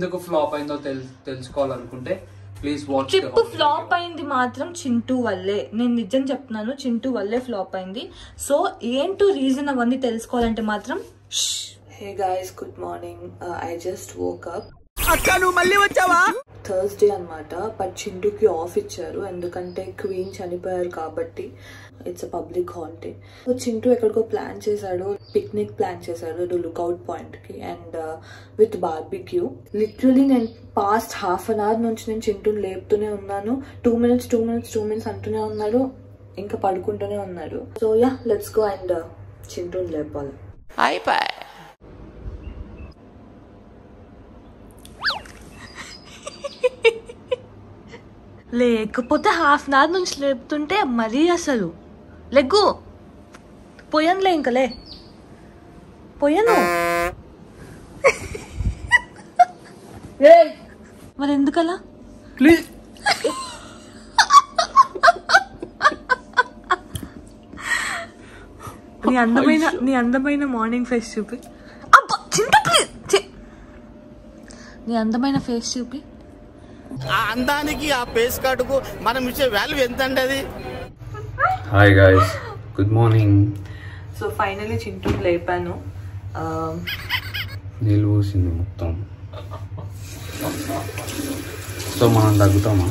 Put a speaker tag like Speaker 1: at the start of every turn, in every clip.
Speaker 1: ఎందుకు ఫ్లాప్ అయిందో తెల్- తెలుసుకోవాలనుకుంటే ప్లీజ్ వాచ్
Speaker 2: ట్రిప్ ఫ్లాప్ అయింది మాత్రం చింటూ వల్లే నేను నిజం చెప్తున్నాను చింటూ వల్లే ఫ్లాప్ అయింది సో ఏంటో రీజన్ అవన్నీ తెలుసుకోవాలంటే మాత్రం hey guys good morning I just woke up Thursday అన్నమాట బట్ చింటూకి ఆఫ్ ఇచ్చారు ఎందుకంటే క్వీన్ చనిపోయారు కాబట్టి it's a public holiday so Chintu ఎక్కడికో ప్లాన్ చేశాడు పిక్నిక్ ప్లాన్ చేశాడు లుక్అవుట్ పాయింట్ కి అండ్ విత్ బార్బిక్యూ లిటరలీ నేను పాస్ట్ హాఫ్ అన్ అవర్ నుంచి నేను చింటూని లేపుతూనే ఉన్నాను two minutes two minutes two minutes అంటూనే ఉన్నాడు ఇంకా పడుకుంటూనే ఉన్నాడు so yeah let's go and చింటూని లేపాలి లేకపోతే హాఫ్ అన్ అవర్ నుంచి లేపుతుంటే మరీ అసలు లెగ్గు పోయానులే ఇంకలే పోయాను మరి ఎందుకలా
Speaker 1: ప్లీజ్
Speaker 2: నీ అందమైన నీ అందమైన మార్నింగ్ ఫేస్ చూపి అబ్బా చింత ప్లీజ్ చి- నీ అందమైన ఫేస్ చూపి
Speaker 3: ఆ అందానికి ఆ పేస్ కార్డుకు మనం ఇచ్చే వాల్యూ ఎంత అండి అది
Speaker 1: hi guys good morning
Speaker 2: so finally చింటూని లేపాను ఆ,
Speaker 1: నీళ్ళు పోసింది మొత్తం సో మనం తగ్గుతామా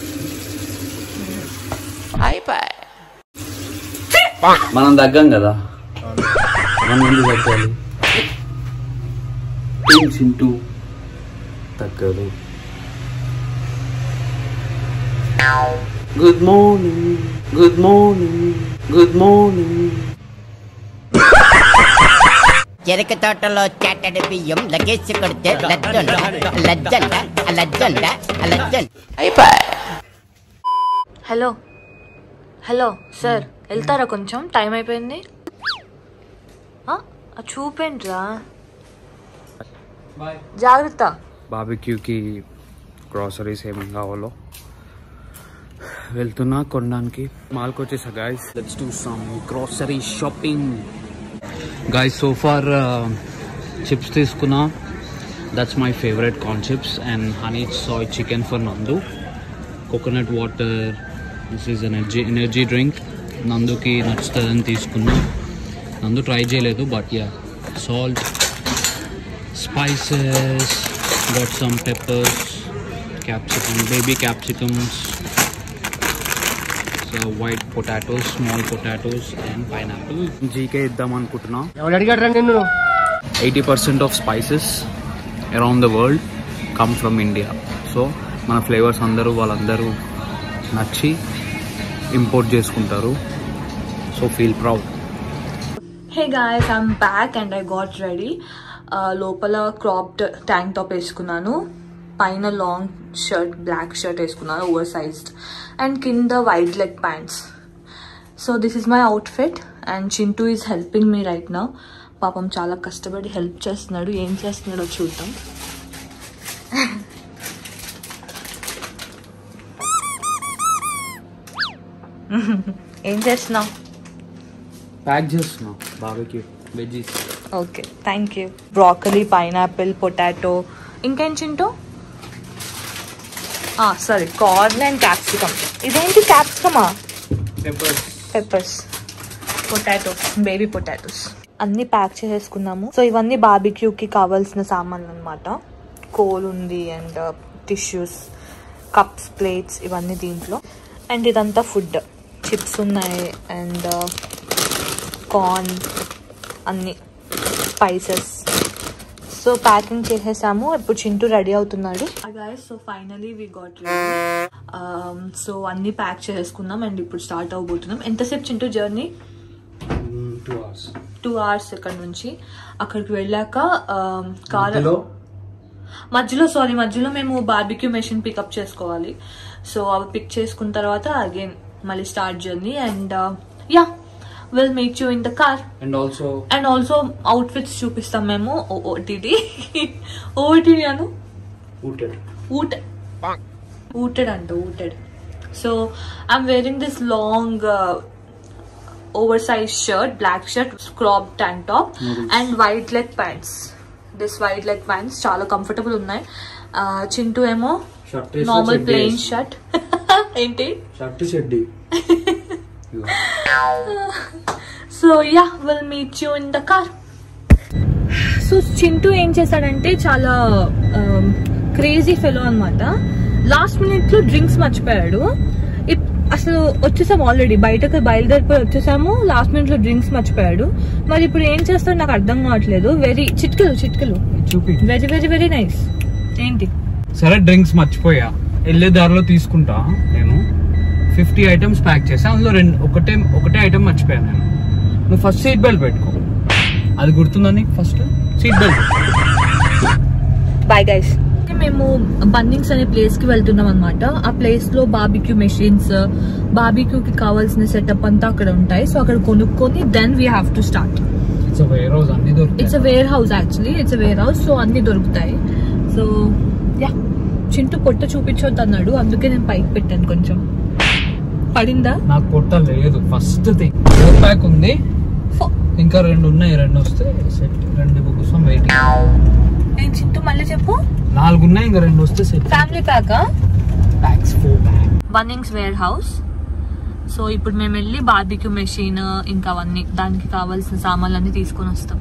Speaker 1: మనం తగ్గం కదా మనం ఎందుకు తగ్గాలి ఏం చింటూ తగ్గదు good morning good morning good morning
Speaker 4: చెరక తోటలో చాటడి బియ్యం లగేసి కొడితే లజ్జండ లజ్జండ లజ్జండ లజ్జండ
Speaker 2: హలో హలో సార్ వెళ్తారా కొంచెం టైం అయిపోయింది ఆ, ఆ చూపేంట్రా జాగ్రత్త
Speaker 1: బాబిక్యూకి గ్రాసరీస్ ఏమేమి కావాలో వెళ్తున్నా కొనడానికి మాల్కి వచ్చేసా guys let's do some grocery shopping guys so far chips తీసుకున్నా that's my favourite corn chips and honey soy chicken for Nandu coconut water this is energy energy drink నందుకి నచ్చుతుందని తీసుకున్నా నందు ట్రై చేయలేదు but yeah salt spices got some peppers capsicum baby capsicums so white potatoes small potatoes and pineapple GK ఇద్దాం అనుకుంటున్నా
Speaker 3: ఎవడు అడిగాడు నిన్ను
Speaker 1: eighty percent of spices around the world come from India so మన ఫ్లేవర్స్ అందరూ వాళ్ళందరూ నచ్చి ఇంపోర్ట్ చేసుకుంటారు so feel proud
Speaker 2: hey guys I'm back and I got ready లోపల క్రాప్డ్ ట్యాంక్ టాప్ వేసుకున్నాను పైన లాంగ్ షర్ట్ బ్లాక్ షర్ట్ వేసుకున్నాను oversized and కింద white leg pants so this is my outfit and Chintu is helping me right నా పాపం చాలా కష్టపడి help చేస్తున్నాడు ఏం చేస్తున్నాడో చూద్దాం ఏం చేస్తున్నావు
Speaker 1: ప్యాక్ చేస్తున్నా బాబుకి veggies
Speaker 2: okay thank you broccoli pineapple potato ఇంకేం చింటూ సరే కార్న్ అండ్ క్యాప్సికమ్ ఇదేంటి క్యాప్సికమా
Speaker 1: peppers
Speaker 2: peppers potato baby potatoes అన్ని ప్యాక్ చేసేసుకున్నాము సో ఇవన్నీ బార్బిక్యూకి కావాల్సిన సామాన్లు అనమాట కోల్ ఉంది అండ్ టిష్యూస్ కప్స్ ప్లేట్స్ ఇవన్నీ దీంట్లో అండ్ ఇదంతా ఫుడ్ చిప్స్ ఉన్నాయి అండ్ కార్న్ అన్ని స్పైసెస్ సో ప్యాకింగ్ చేసేసాము ఇప్పుడు చింటూ రెడీ అవుతున్నాడు so finally we got so అన్ని ప్యాక్ చేసేసుకున్నాం అండ్ ఇప్పుడు స్టార్ట్ అవబోతున్నాం ఎంతసేపు Chintu journey
Speaker 1: two hours
Speaker 2: two hours ఇక్కడ నుంచి అక్కడికి వెళ్ళాక కార్ మధ్యలో సారీ మధ్యలో మేము బార్బిక్యూ మెషిన్ పికప్ చేసుకోవాలి సో అవి పిక్ చేసుకున్న తర్వాత అగైన్ మళ్ళీ start journey and yeah will make you in the car
Speaker 1: and also
Speaker 2: and also outfits చూపిస్తాం మేము ఓటీటీ ఓటీటీ అను
Speaker 1: ఊటెడ్
Speaker 2: ఊట ఊటెడ్ అంట ఊటెడ్ so I'm wearing this long oversize shirt black shirt crop tank top and white leg pants this white leg pants చాలా comfortable ఉన్నాయి ఆ, చింటూ ఏమో నార్మల్ ప్లెయిన్ షర్ట్ ఏంటి
Speaker 1: షర్ట్ చెడ్డి
Speaker 2: so yeah will meet you in the car so Chintu ఏం చేశాడంటే చాలా crazy fellow అన్నమాట లాస్ట్ మినిట్ లో డ్రింక్స్ మర్చిపోయాడు ఇప్- అసలు వచ్చేసాము ఆల్రెడీ బయటకు బయలుదేరిపోయి వచ్చేసాము లాస్ట్ మినిట్ లో డ్రింక్స్ మర్చిపోయాడు మరి ఇప్పుడు ఏం చేస్తాడో నాకు అర్థం కావట్లేదు వెరీ చిట్కలు చిట్కలు
Speaker 1: చూపి
Speaker 2: వెరీ వెరీ వెరీ నైస్ ఏంటి
Speaker 1: సరే డ్రింక్స్ మర్చిపోయా వెళ్ళే దారిలో తీసుకుంటా నేను ఫిఫ్టీ ఐటమ్స్ ప్యాక్ చేసా అందులో రెండు ఒకటే ఒకటే ఐటమ్ మర్చిపోయాను నేను నువ్వు ఫస్ట్ సీట్ బెల్ట్ పెట్టుకో అది గుర్తుందని first seat belt
Speaker 2: boy guys మేము బన్నింగ్స్ అనే ప్లేస్ కి వెళ్తున్నాం అనమాట ఆ ప్లేస్ లో బార్బిక్యూ మెషిన్స్ బార్బిక్యూ కి కావాల్సిన సెటప్ అంతా అక్కడ ఉంటాయి సో అక్కడ కొనుక్కొని then we have to start
Speaker 1: it's వేరే రోజు అన్ని
Speaker 2: ఇట్స్
Speaker 1: దొరుకుతాయి
Speaker 2: a warehouse actually it's a warehouse so అన్ని దొరుకుతాయి సో యా చింటూ పొట్ట చూపించొద్దు అన్నాడు అందుకే నేను పైకి పెట్టాను కొంచెం పడిందా
Speaker 1: నాకు పొట్ట లేదు ఫస్ట్ థింగ్ ఫోర్ ప్యాక్ ఉంది
Speaker 2: Four.
Speaker 1: ఇంకా రెండు ఉన్నాయి రెండు వస్తే సెట్ రెండు కోసం వెయిటింగ్
Speaker 2: నేను చింటూ మళ్ళీ చెప్పు
Speaker 1: నాలుగు ఉన్నాయి ఇంకా రెండు వస్తే సెట్
Speaker 2: ఫ్యామిలీ ప్యాకా
Speaker 1: packs four pack
Speaker 2: Bunnings warehouse so ఇప్పుడు మేము వెళ్ళి బార్బిక్యూ మెషిన్ ఇంకా అవన్నీ దానికి కావాల్సిన సామాన్లన్నీ తీసుకొని వస్తాం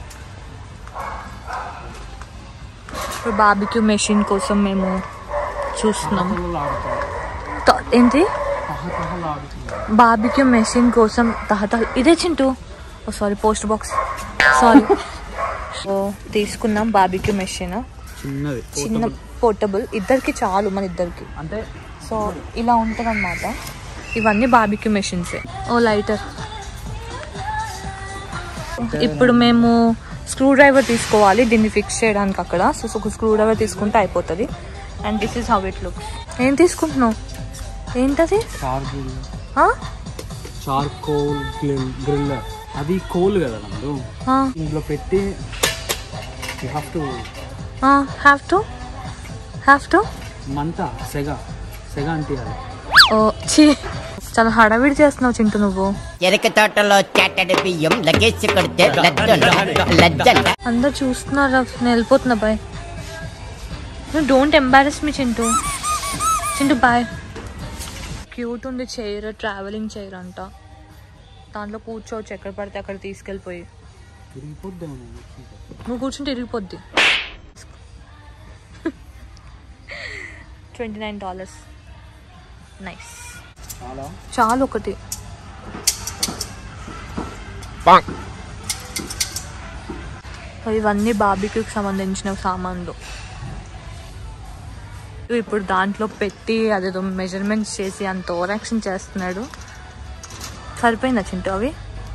Speaker 2: ఇప్పుడు బార్బిక్యూ మెషిన్ కోసం మేము చూస్తున్నాం త- ఏంటి బార్బిక్యూ మెషిన్ కోసం తహత ఇదే Chintu oh sorry post box sorry oh తీసుకున్నాం బార్బిక్యూ మెషిన్
Speaker 1: చిన్నది
Speaker 2: చిన్న పోర్టబుల్ ఇద్దరికి చాలు మన ఇద్దరికి
Speaker 1: అంటే
Speaker 2: సో ఇలా ఉంటుంది అనమాట ఇవన్నీ బార్బిక్యూ మెషిన్స్ ఓ లైటర్ ఇప్పుడు మేము స్క్రూ డ్రైవర్ తీసుకోవాలి దీన్ని ఫిక్స్ చేయడానికి అక్కడ సో ఒక స్క్రూ డ్రైవర్ తీసుకుంటే అయిపోతుంది and this is how it looks ఏం తీసుకుంటున్నావు ఏంటది
Speaker 1: చార్కోల్
Speaker 2: ఆ?
Speaker 1: చార్కోల్ గ్రిల్ గ్రిల్లర్ అది కోల్ కదా నందు
Speaker 2: ఆ,
Speaker 1: ఇందులో పెట్టి యూ హ్యావ్ టు
Speaker 2: ఆ, హ్యావ్ టు హ్యావ్ టు
Speaker 1: మంట సెగ సెగ అంటియాలి
Speaker 2: ఓ చీ చాలా హడావిడి చేస్తున్నావు చింటూ నువ్వు
Speaker 4: చెరక తోటలో చెట్టడి బియ్యం లగేసి కొడితే లజ్జంట లజ్జంట
Speaker 2: అందరు చూస్తున్నారు నేను వెళ్ళిపోతున్నా బాయ్ నువ్వు don't embarrass me Chintu Chintu bye cute ఉంది చైర్ ట్రావెలింగ్ చైర్ అంట దాంట్లో కూర్చోవచ్చు ఎక్కడ పడితే అక్కడ తీసుకెళ్ళిపోయి నువ్వు కూర్చుంటే ఇరిగిపోద్ది ట్వంటీ నైన్ డాలర్స్ నైస్
Speaker 1: చాలా
Speaker 2: చాలు ఒకటి సో ఇవన్నీ బాబీక్యూకి సంబంధించిన సామాన్లు ఇప్పుడు దాంట్లో పెట్టి అదేదో మెజర్మెంట్స్ చేసి అంత ఓరాక్షన్ చేస్తున్నాడు సరిపోయిందా చింటూ అవి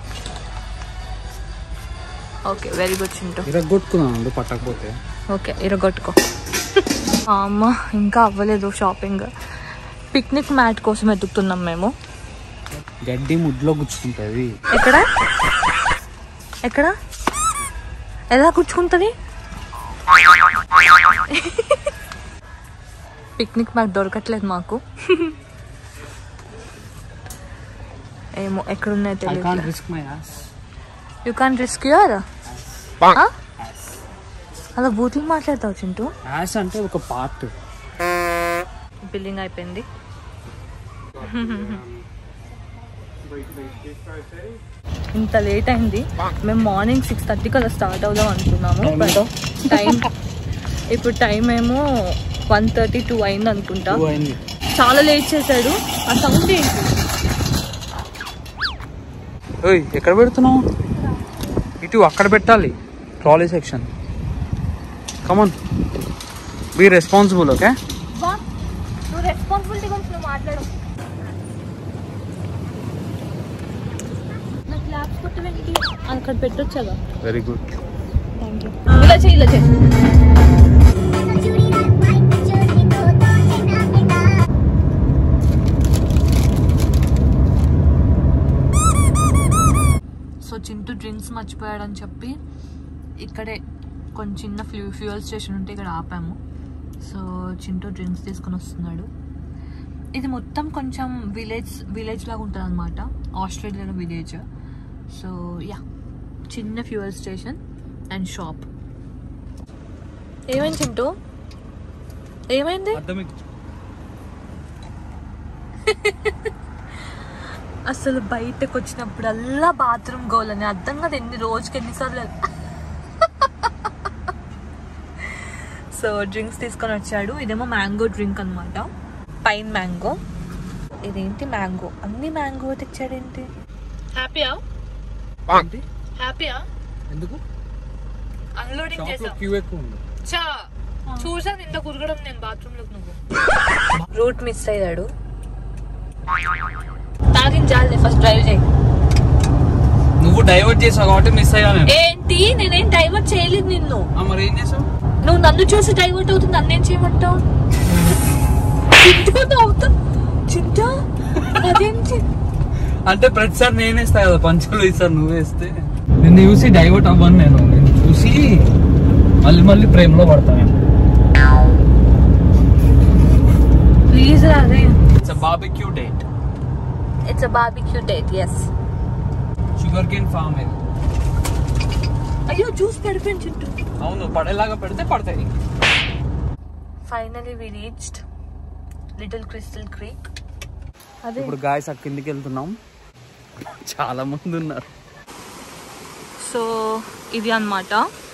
Speaker 2: ఓకే వెరీ గుడ్ చింటూ
Speaker 1: ఇరగొట్టుకున్నాను పట్టకపోతే
Speaker 2: ఓకే ఇరగొట్టుకో అమ్మ ఇంకా అవ్వలేదు షాపింగ్ పిక్నిక్ మ్యాట్ కోసం వెతుకుతున్నాం మేము
Speaker 1: గడ్డి ముడ్లో గుచ్చుకుంటుంది
Speaker 2: ఎక్కడ ఎక్కడ ఎలా కూర్చుకుంటుంది పిక్నిక్ మాకు దొరకట్లేదు మాకు ఏమో ఎక్కడున్నాయో
Speaker 1: ఐ కాంట్
Speaker 2: తెలియదు
Speaker 1: risk my ass
Speaker 2: you can risk your అలా బూతులు మాట్లాడతావు చింటూ
Speaker 1: యాస్ అంటే ఒక పార్ట్
Speaker 2: బిల్లింగ్ అయిపోయింది ఇంత లేట్ అయింది మేము మార్నింగ్ సిక్స్ థర్టీకి అలా స్టార్ట్ అవుదాం అనుకున్నాము బట్ టైం ఇప్పుడు టైం ఏమో వన్ థర్టీ టూ అయింది అనుకుంటా
Speaker 1: అయింది
Speaker 2: చాలా లేట్ చేశాడు ఆ సౌండ్ ఏంటి
Speaker 1: ఓయ్ ఎక్కడ పెడుతున్నావు ఇటు అక్కడ పెట్టాలి trolley section come on be responsible okay
Speaker 2: నువ్వు రెస్పాన్సిబిలిటీ గురించి నువ్వు మాట్లాడు నాకు ల్యాబ్స్ కొట్టవేంటి అక్కడ పెట్టొచ్చగా
Speaker 1: వెరీ గుడ్
Speaker 2: థ్యాంక్ యూ ఇలా చెయ్యి ఇలా చెయ్యి సో చింటూ డ్రింక్స్ మర్చిపోయాడని చెప్పి ఇక్కడే కొంచెం చిన్న ఫ్యూ ఫ్యూయల్ స్టేషన్ ఉంటే ఇక్కడ ఆపాము సో చింటూ డ్రింక్స్ తీసుకొని వస్తున్నాడు ఇది మొత్తం కొంచెం విలేజ్ విలేజ్ లాగా ఉంటుంది అనమాట ఆస్ట్రేలియాలో విలేజ్ సో యా చిన్న ఫ్యూయల్ స్టేషన్ అండ్ షాప్ ఏమైంది చింటూ ఏమైంది
Speaker 1: అర్థం
Speaker 2: అసలు బయటకు వచ్చినప్పుడల్లా బాత్రూమ్ గోల్ అని అర్థం కదా ఎన్ని రోజుకి ఎన్నిసార్లు సో డ్రింక్స్ తీసుకొని వచ్చాడు ఇదేమో మ్యాంగో డ్రింక్ అన్నమాట పైన్ మ్యాంగో ఇదేంటి మ్యాంగో అన్ని మ్యాంగో తెచ్చాడేంటి హ్యాపీయా హ్యాపీయా
Speaker 1: ఎందుకు
Speaker 2: అన్లోడింగ్ చేసాం
Speaker 1: క్యూ ఎక్కువ ఉంది
Speaker 2: చా చూసాను ఇంత కురగడం నేను బాత్రూమ్ లోకి నువ్వు రూట్ మిస్ అయ్యాడు తాగించాలి ఫస్ట్ డ్రైవ్ చేయి
Speaker 1: నువ్వు డైవర్ట్ చేసావు కాబట్టి మిస్ అయ్యా నేను
Speaker 2: ఏంటి నేనేం డైవర్ట్ చేయలేదు నిన్ను
Speaker 1: ఆ, మరి ఏం చేసావు
Speaker 2: నువ్వు నన్ను చూసి డైవర్ట్ అవుతుంది నన్నేం చేయమంటావు చింటూ అవుతా చింటా అదేంటి
Speaker 1: అంటే ప్రతిసారి నేనే ఇస్తా కదా పంచులు ఈసారి నువ్వే ఇస్తే నిన్ను చూసి డైవర్ట్ అవ్వను నేను నేను చూసి మళ్ళీ మళ్ళీ ప్రేమలో పడతాను
Speaker 2: ప్లీజ్ అదే
Speaker 1: it's barbecue date
Speaker 2: it's a barbecue date yes
Speaker 1: sugar cane farm ఇది
Speaker 2: అయ్యో జ్యూస్ పడిపోయింది చింటూ
Speaker 1: అవును పడేలాగా పెడితే పడతాయి
Speaker 2: finally we reached Little Crystal Creek అదే
Speaker 1: ఇప్పుడు గాయస్ అక్కడ కిందికి వెళ్తున్నాం చాలా మంది ఉన్నారు
Speaker 2: సో ఇది అన్నమాట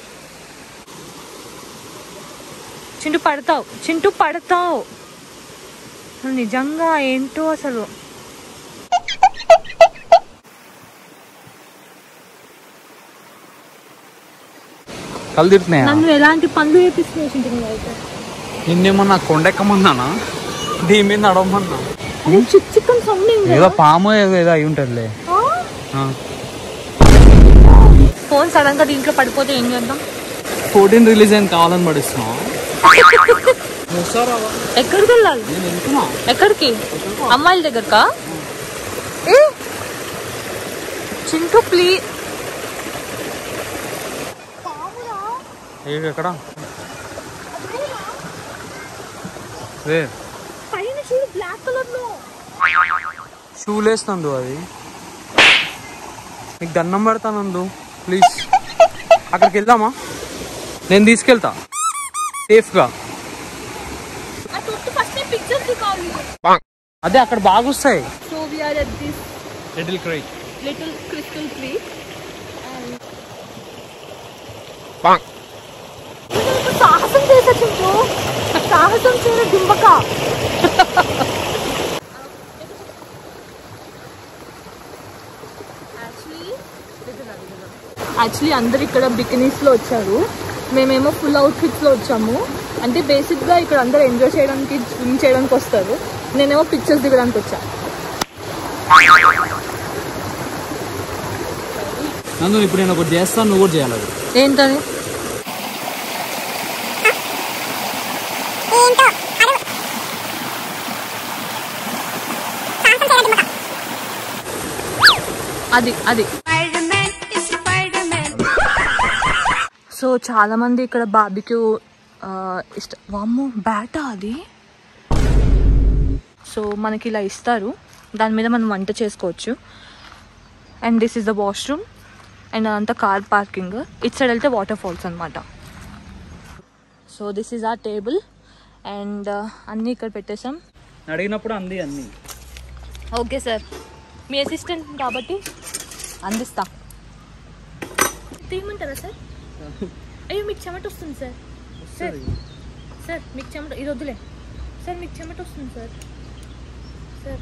Speaker 2: చింటూ పడతావు చింటూ పడతావు నువ్వు నిజంగా ఏంటో అసలు
Speaker 1: కళ్ళు తిడుతున్నాయా
Speaker 2: నన్ను ఎలాంటి పనులు చేపిస్తున్నావు చింటూ నువ్వైతే
Speaker 1: నిన్నేమన్నా కొండెక్కమన్నానా దీని మీద నడవమన్నా
Speaker 2: అదే చిక్ చిక్కన్ సౌండింగ్
Speaker 1: ఏదో పాము ఏదో ఏదో అయి ఉంటుందిలే ఆ.
Speaker 2: ఫోన్ సడన్ గా దీంట్లో పడిపోతే ఏం చేద్దాం
Speaker 1: ఫోర్టీన్ రిలీజ్ అయింది కావాలని పడిస్తున్నావు వస్తారా
Speaker 2: ఎక్కడికి వెళ్ళాలి
Speaker 1: నేను వెళ్తున్నా
Speaker 2: ఎక్కడికి అమ్మాయిల దగ్గరకా ఏ చింటూ ప్లీజ్
Speaker 1: ఏ ఎక్కడ రే
Speaker 2: పైన చూడు బ్లాక్ కలర్ లో
Speaker 1: షూ లేస్తందు అది నీకు దండం పెడతానందు ప్లీజ్ అక్కడికి వెళ్దామా నేను తీసుకెళ్తా సేఫ్గా
Speaker 2: ఆ తొట్టు ఫస్ట్ పిక్చర్స్ కావాలి
Speaker 1: అదే అక్కడ బాగా వస్తాయి
Speaker 2: so we are at this
Speaker 1: little creek
Speaker 2: Little Crystal Creek సాహసం చేసా చింటూ సాహసం చేయడం దింపక యాక్చువల్లీ అందరు ఇక్కడ బికినీస్ లో వచ్చారు మేమేమో ఫుల్ అవుట్ఫిట్స్ లో వచ్చాము అంటే బేసిక్ గా ఇక్కడ అందరు ఎంజాయ్ చేయడానికి స్విమ్ చేయడానికి వస్తారు నేనేమో పిక్చర్స్ దిగడానికి వచ్చా
Speaker 1: నందు ఇప్పుడు నేను ఒకటి చేస్తాను నువ్వు కూడా చేయాలి అది
Speaker 2: ఏంటని అది అది సో చాలా మంది ఇక్కడ బాబిక్యూ ఇష్ట వామ్మో బ్యాటా అది సో మనకి ఇలా ఇస్తారు దాని మీద మనం వంట చేసుకోవచ్చు and this is the washroom and అదంతా కార్ పార్కింగ్ ఇటు సైడ్ వెళ్తే వాటర్ ఫాల్స్ అనమాట so this is a table and అన్నీ ఇక్కడ పెట్టేసాం
Speaker 1: అడిగినప్పుడు అంది అన్ని
Speaker 2: ఓకే సార్ మీ అసిస్టెంట్ కాబట్టి అందిస్తా తీయమంటారా సార్ అయ్యో మీకు చెమట వస్తుంది సార్ సార్ సార్ మీకు చెమట ఇది వద్దులే సార్ మీకు చెమట వస్తుంది సార్ సార్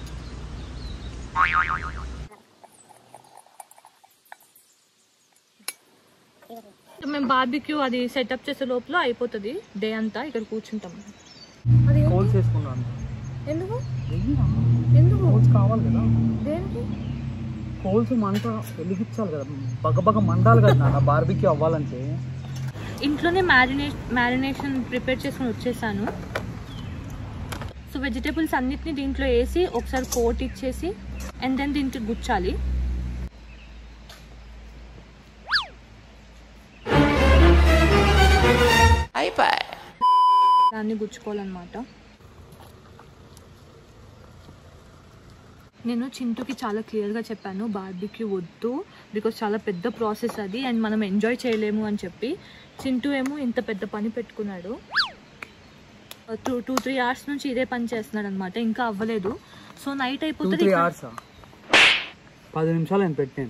Speaker 2: మేము బార్బిక్యూ అది సెటప్ చేసే లోపల అయిపోతుంది డే అంతా ఇక్కడ కూర్చుంటాం అది
Speaker 1: హోల్స్ వేసుకున్నాను
Speaker 2: ఎందుకు ఎందుకు
Speaker 1: హోల్స్ కావాలి కదా
Speaker 2: దేనికి
Speaker 1: హోల్స్ మంట వెలిగించాలి కదా బగ బగ మండాలి కదా నాన్న బార్బిక్యూ అవ్వాలంటే
Speaker 2: ఇంట్లోనే మ్యారినే మ్యారినేషన్ ప్రిపేర్ చేసుకొని వచ్చేసాను సో వెజిటేబుల్స్ అన్నిటిని దీంట్లో వేసి ఒకసారి కోట్ ఇచ్చేసి అండ్ దెన్ దీనికి గుచ్చాలి దాన్ని గుచ్చుకోవాలన్నమాట నేను చింటూకి చాలా క్లియర్గా చెప్పాను బార్బిక్యూ వద్దు బికాస్ చాలా పెద్ద ప్రాసెస్ అది అండ్ మనం ఎంజాయ్ చేయలేము అని చెప్పి చింటూ ఏమో ఇంత పెద్ద పని పెట్టుకున్నాడు టూ టూ త్రీ అవర్స్ నుంచి ఇదే పని చేస్తున్నాడు అనమాట ఇంకా అవ్వలేదు సో నైట్
Speaker 1: టూ
Speaker 2: అయిపోతుంది
Speaker 1: త్రీ
Speaker 2: ఇక్కడ-
Speaker 1: అవర్స్ పది నిమిషాలు నేను పెట్టాను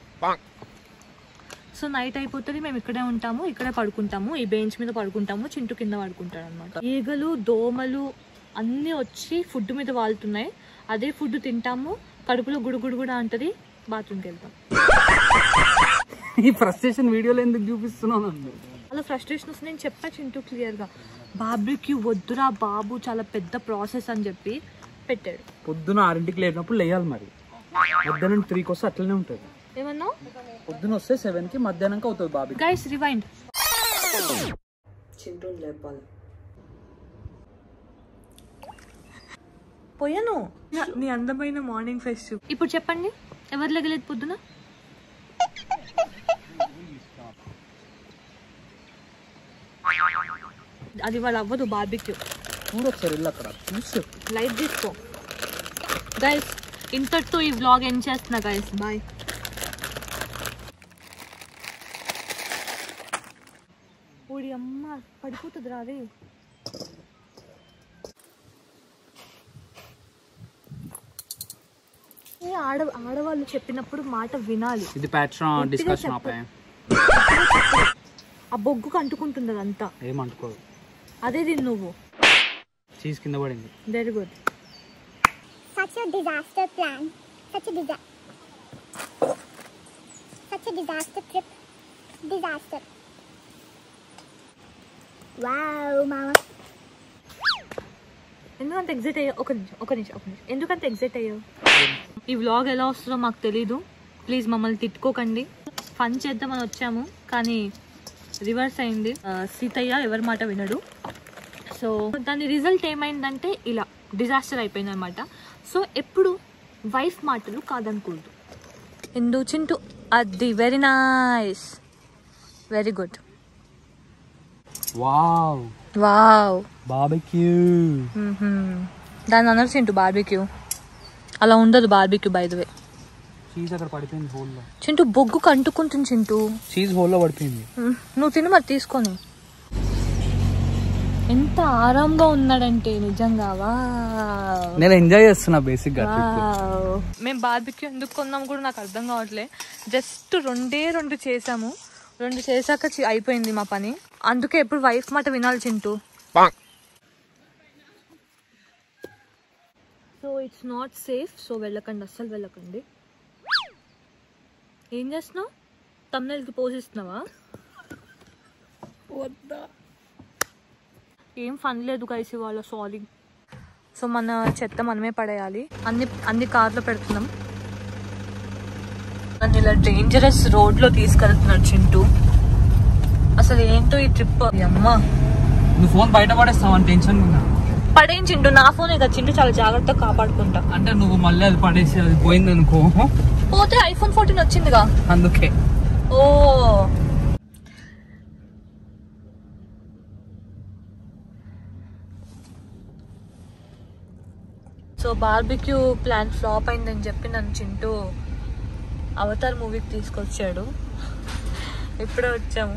Speaker 2: సో నైట్ అయిపోతుంది మేము ఇక్కడే ఉంటాము ఇక్కడే పడుకుంటాము ఈ బెంచ్ మీద పడుకుంటాము చింటూ కింద పడుకుంటాడు అనమాట ఈగలు దోమలు అన్నీ వచ్చి ఫుడ్ మీద వాళ్తున్నాయి అదే ఫుడ్ తింటాము కడుపులో గుడుగుడు కూడా అంటది బాత్రూమ్కి వెళ్తాం
Speaker 1: ఈ ఫ్రస్ట్రేషన్ వీడియోలో ఎందుకు చూపిస్తున్నాను అండి
Speaker 2: అలా ఫ్రస్ట్రేషన్ వస్తుంది నేను చెప్పా చింటూ క్లియర్గా బాబుకి వద్దురా బాబు చాలా పెద్ద ప్రాసెస్ అని చెప్పి పెట్టాడు
Speaker 1: పొద్దున ఆరింటికి లేనప్పుడు లేయాలి మరి మధ్యాహ్నం త్రీకి వస్తే అట్లనే ఉంటుంది
Speaker 2: ఏమన్నా
Speaker 1: పొద్దున వస్తే సెవెన్కి మధ్యాహ్నంకి అవుతుంది బాబీ
Speaker 2: గైస్ రివైండ్ చింటూని లేపాలి పోయాను నీ అందమైన మార్నింగ్ ఫేస్ ఇప్పుడు చెప్పండి ఎవరు లెగలేదు పొద్దున అది వాళ్ళు అవ్వదు బార్బిక్యూ
Speaker 1: చూడు ఒకసారి వెళ్ళి అక్కడ చూసి చెప్పు.
Speaker 2: లైట్ తీసుకో గైస్ ఇంతటితో ఈ వ్లాగ్ ఎండ్ చేస్తున్నా గైస్ బాయ్ ఓడి అమ్మ పడిపోతుంది రాదే ఏ ఆడ ఆడవాళ్ళు చెప్పినప్పుడు మాట వినాలి
Speaker 1: ఇది ప్యాట్రా
Speaker 2: గట్టిగా
Speaker 1: డిస్కషన్
Speaker 2: చెప్పు.
Speaker 1: ఆపాయి
Speaker 2: ఆ బొగ్గుకు అంటుకుంటుంది అదంతా
Speaker 1: ఏమంటుకోదు
Speaker 2: అదే తిని నువ్వు
Speaker 1: చీజ్ కింద పడింది
Speaker 2: very good
Speaker 5: Such a disaster plan. Such a disaster. Such a disaster trip. Disaster. Wow, mama.
Speaker 2: ఎందుకంత ఎగ్జిట్ అయ్యా ఒక నిమిషం ఒక నిమిషం ఒక నిమిషం ఎందుకంత ఎగ్జిట్ అయ్యావు ఈ వ్లాగ్ ఎలా వస్తుందో మాకు తెలీదు ప్లీజ్ మమ్మల్ని తిట్టుకోకండి ఫన్ చేద్దామని వచ్చాము కానీ రివర్స్ అయింది ఆ, సీతయ్య ఎవరి మాట వినడు సో దాని రిజల్ట్ ఏమైందంటే ఇలా డిజాస్టర్ అయిపోయింది అనమాట సో ఎప్పుడు వైఫ్ మాటలు కాదనకూడదు ఎందు చింటూ అది very nice very good
Speaker 1: wow
Speaker 2: wow
Speaker 1: బాబిక్యూ
Speaker 2: దాని అనరు చింటూ బార్బిక్యూ అలా ఉండదు barbecue by the way
Speaker 1: cheese అక్కడ పడిపోయింది హోల్లో
Speaker 2: చింటూ బొగ్గుకు అంటుకుంటుంది చింటూ
Speaker 1: చీజ్ హోల్లో పడిపోయింది
Speaker 2: మ్మ్. నువ్వు తిని మరి తీసుకొని ఎంత ఆరాంగా ఉన్నాడంటే నిజంగా వా
Speaker 1: నేను ఎంజాయ్ చేస్తున్నా బేసిక్ గా
Speaker 2: మేము బార్బిక్యూ ఎందుకు కొన్నాం కూడా నాకు అర్థం కావట్లే జస్ట్ రెండే రెండు చేసాము రెండు చేశాక చి- అయిపోయింది మా పని అందుకే ఎప్పుడు వైఫ్ మాట వినాలి Chintu so it's not safe so వెళ్ళకండి అస్సలు వెళ్ళకండి ఏం చేస్తున్నావు తమ్నెల్కి పోజిస్తున్నావా ఏం ఫన్ లేదు కలిసి వాళ్ళ సారీ సో మన చెత్త మనమే పడేయాలి అన్ని అన్ని కార్లో పెడుతున్నాం నన్ను ఇలా డేంజరస్ రోడ్ లో తీసుకెళ్తున్నాడు చింటూ అసలు ఏంటో ఈ ట్రిప్ అమ్మ
Speaker 1: నువ్వు ఫోన్ బయట పడేస్తావు అని టెన్షన్ ఉన్నా
Speaker 2: పడేం చింటూ నా ఫోనే కదా చింటూ చాలా జాగ్రత్తగా కాపాడుకుంటా
Speaker 1: అంటే నువ్వు మళ్ళీ అది పడేసి అది పోయింది అనుకో
Speaker 2: పోతే ఐఫోన్ ఫోర్టీన్ వచ్చిందిగా
Speaker 1: అందుకే
Speaker 2: oh so barbecue plan flop అయిందని చెప్పి నన్ను చింటూ అవతార్ మూవీకి తీసుకొచ్చాడు ఇప్పుడే వచ్చాము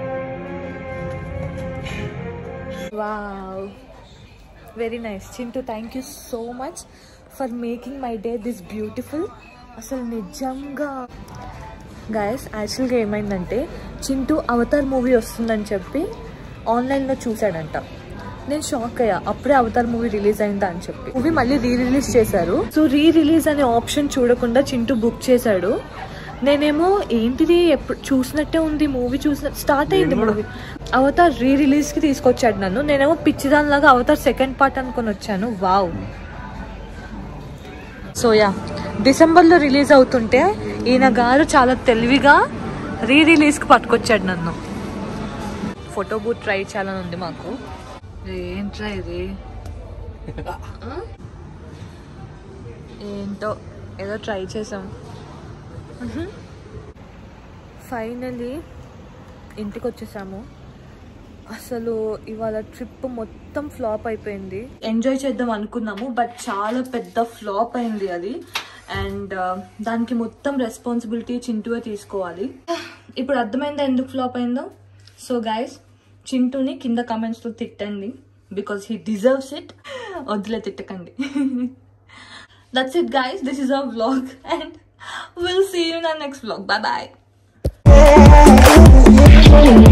Speaker 2: wow very nice Chintu thank you so much for making my day this beautiful అసలు నిజంగా గాయస్ యాక్చువల్గా ఏమైందంటే చింటూ అవతార్ మూవీ వస్తుందని చెప్పి ఆన్లైన్లో చూశాడంట నేను షాక్ అయ్యా అప్పుడే అవతార్ మూవీ రిలీజ్ అయిందా అని చెప్పి మూవీ మళ్ళీ రీ రిలీజ్ చేశారు సో రీ రిలీజ్ అనే ఆప్షన్ చూడకుండా చింటూ బుక్ చేశాడు నేనేమో ఏంటిది ఎప్పుడు చూసినట్టే ఉంది మూవీ చూసిన స్టార్ట్ అయింది మూవీ అవతార్ రీ రిలీజ్ కి తీసుకొచ్చాడు నన్ను నేనేమో పిచ్చిదానిలాగా అవతార్ సెకండ్ పార్ట్ అనుకొని వచ్చాను వావ్ సో యా డిసెంబర్లో రిలీజ్ అవుతుంటే ఈయన గారు చాలా తెలివిగా రీ రిలీజ్కి పట్టుకొచ్చాడు నన్ను ఫోటో బూత్ ట్రై చేయాలని ఉంది మాకు ఏంట్రా ఇది ఆ? ఏంటో ఏదో ట్రై చేసాం ఫైనలీ ఇంటికి వచ్చేసాము అసలు ఇవాళ ట్రిప్ మొత్తం ఫ్లాప్ అయిపోయింది ఎంజాయ్ చేద్దాం అనుకున్నాము బట్ చాలా పెద్ద ఫ్లాప్ అయింది అది అండ్ దానికి మొత్తం రెస్పాన్సిబిలిటీ చింటూవే తీసుకోవాలి ఇప్పుడు అర్థమైందా ఎందుకు ఫ్లాప్ అయిందో సో గైస్ చింటూని కింద కమెంట్స్లో తిట్టండి బికాస్ హీ డిజర్వ్స్ ఇట్ వద్దులే తిట్టకండి that's it guys this is a vlog and will see you in next vlog bye bye